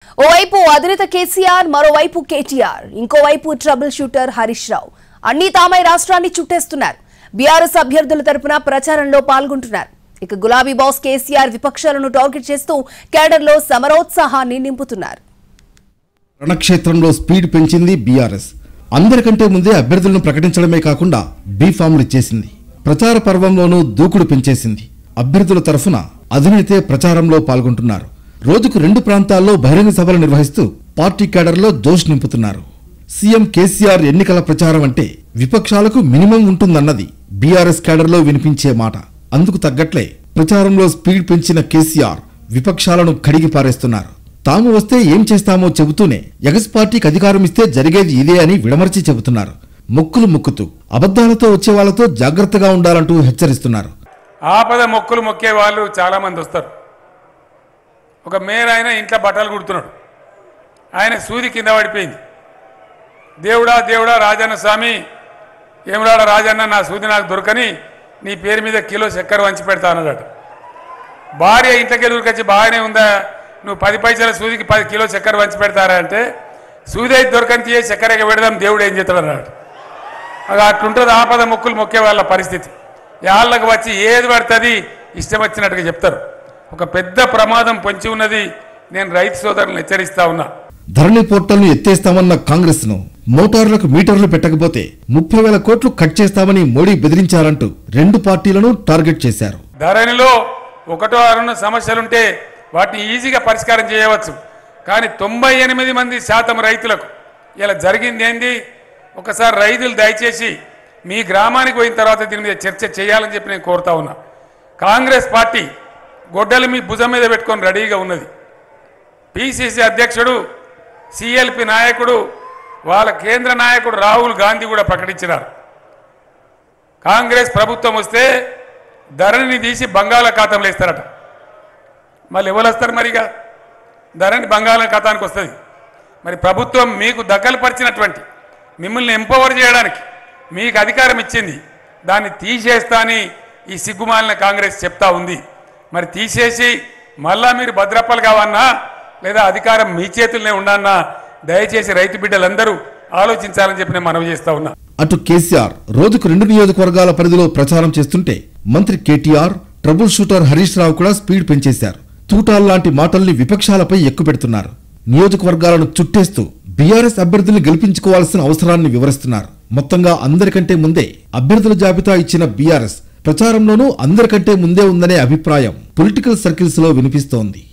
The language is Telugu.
ఓవైపు అధినేత కేసీఆర్ మరోవైపు కేటీఆర్ ఇంకోవైపు ట్రబుల్ షూటర్ హరీష్ రావు అన్ని తామై రాష్ట్రాన్ని చుట్టేస్తున్నారు బీఆర్ఎస్ అభ్యర్థుల తరపున ప్రచారంలో పాల్గొంటున్నారు ఇక గులాబీ బాస్ కేసీఆర్ విపక్షాలను టార్గెట్ చేస్తూ కేడర్లో సమరోత్సాహాన్ని నింపుతున్నారు రణక్షేత్రంలో స్పీడ్ పెంచింది బీఆర్ఎస్ అందరికంటే ముందే అభ్యర్థులను ప్రకటించడమే కాకుండా బీఫామ్లు ఇచ్చేసింది ప్రచార పర్వంలోనూ దూకుడు పెంచేసింది అభ్యర్థుల తరఫున అధినేతే ప్రచారంలో పాల్గొంటున్నారు రోజుకు రెండు ప్రాంతాల్లో బహిరంగ సభలు నిర్వహిస్తూ పార్టీ కేడర్లో జోష్ నింపుతున్నారు సీఎం కేసీఆర్ ఎన్నికల ప్రచారం అంటే విపక్షాలకు మినిమం ఉంటుందన్నది బీఆర్ఎస్ కేడర్లో వినిపించే మాట అందుకు తగ్గట్లే ప్రచారంలో స్పీడ్ పెంచిన కేసీఆర్ విపక్షాలను కడిగి పారేస్తున్నారు తాము వస్తే ఏం చేస్తామో చెబుతూనే ఎగస్ పార్టీకి అధికారం ఇస్తే జరిగేది ఇదే అని విడమర్చి చెబుతున్నారు మొక్కులు మొక్కుతూ అబద్ధాలతో వచ్చే వాళ్లతో జాగ్రత్తగా ఉండాలంటూ హెచ్చరిస్తున్నారు ఆపద మొక్కులు మొక్కే వాళ్ళు చాలామంది వస్తారు ఒక మేయర్ ఆయన ఇంట్లో బట్టలు కుడుతున్నాడు ఆయన సూది కింద పడిపోయింది దేవుడా దేవుడా రాజన్న స్వామి ఏమరాడ రాజన్న నా సూది నాకు దొరకని నీ పేరు మీద కిలో చక్కెర వంచి పెడతా అన్నాడట భార్య ఇంట్లోకి ఎదురుకొచ్చి బాగానే ఉందా నువ్వు పది పైసల సూదికి పది కిలో చక్కెర వంచి పెడతారా అంటే సూది అయితే దొరకని తీయే చక్కెర పెడదాం దేవుడు ఏం చేస్తాడు అన్నాడు అది అట్లుంటుంది ఆపద మొక్కులు మొక్కే వాళ్ళ పరిస్థితి యాళ్ళకు వచ్చి ఏది పడుతుంది ఇష్టం వచ్చినట్టుగా చెప్తారు ఒక పెద్ద ప్రమాదం పొంచి ఉన్నది నేను రైతు సోదరులను హెచ్చరిస్తా ఉన్నా ధరణి పోర్టల్ను ఎత్తేస్తామన్న కాంగ్రెస్ ను మోటార్లకు మీటర్లు పెట్టకపోతే ముప్పై వేల కోట్లు కట్ చేస్తామని మోడీ బెదిరించారంటూ రెండు పార్టీలను టార్గెట్ చేశారు ధరణిలో ఒకటో అరుణ సమస్యలుంటే వాటిని ఈజీగా పరిష్కారం చేయవచ్చు కానీ తొంభై ఎనిమిది మంది శాతం రైతులకు ఇలా జరిగింది ఏంది ఒకసారి రైతులు దయచేసి మీ గ్రామానికి పోయిన తర్వాత దీని మీద చర్చ చేయాలని చెప్పి నేను కోరుతా ఉన్నా కాంగ్రెస్ పార్టీ గొడ్డలు మీ భుజం మీద పెట్టుకొని రెడీగా ఉన్నది పిసిసి అధ్యక్షుడు సిఎల్పి నాయకుడు వాళ్ళ కేంద్ర నాయకుడు రాహుల్ గాంధీ కూడా ప్రకటించినారు కాంగ్రెస్ ప్రభుత్వం వస్తే ధరణిని తీసి బంగాళాఖాతంలో ఇస్తారట మళ్ళీ ఎవరు వస్తారు మరిగా ధరణి బంగాళాఖాతానికి వస్తుంది మరి ప్రభుత్వం మీకు దఖలుపరిచినటువంటి మిమ్మల్ని ఎంపవర్ చేయడానికి మీకు అధికారం ఇచ్చింది దాన్ని తీసేస్తా అని ఈ సిగ్గుమాలిన కాంగ్రెస్ చెప్తా ఉంది మరి తీసేసి మళ్ళా మీరు భద్రప్పలు కావన్నా లేదా అధికారం మీ చేతుల్లోనే ఉండన్నా దయచేసి రైతు బిడ్డలందరూ ఆలోచించాలని చెప్పి నేను మనవి చేస్తా ఉన్నా అటు కేసీఆర్ రోజుకు రెండు నియోజకవర్గాల పరిధిలో ప్రచారం చేస్తుంటే మంత్రి కేటీఆర్ ట్రబుల్ షూటర్ హరీష్ రావు కూడా స్పీడ్ పెంచేశారు తూటాల్లాంటి మాటల్ని విపక్షాలపై ఎక్కుపెడుతున్నారు నియోజకవర్గాలను చుట్టేస్తూ బీఆర్ఎస్ అభ్యర్థుల్ని గెలిపించుకోవాల్సిన అవసరాన్ని వివరిస్తున్నారు మొత్తంగా అందరికంటే ముందే అభ్యర్థుల జాబితా ఇచ్చిన బీఆర్ఎస్ ప్రచారంలోనూ అందరికంటే ముందే ఉందనే అభిప్రాయం పొలిటికల్ సర్కిల్స్ లో వినిపిస్తోంది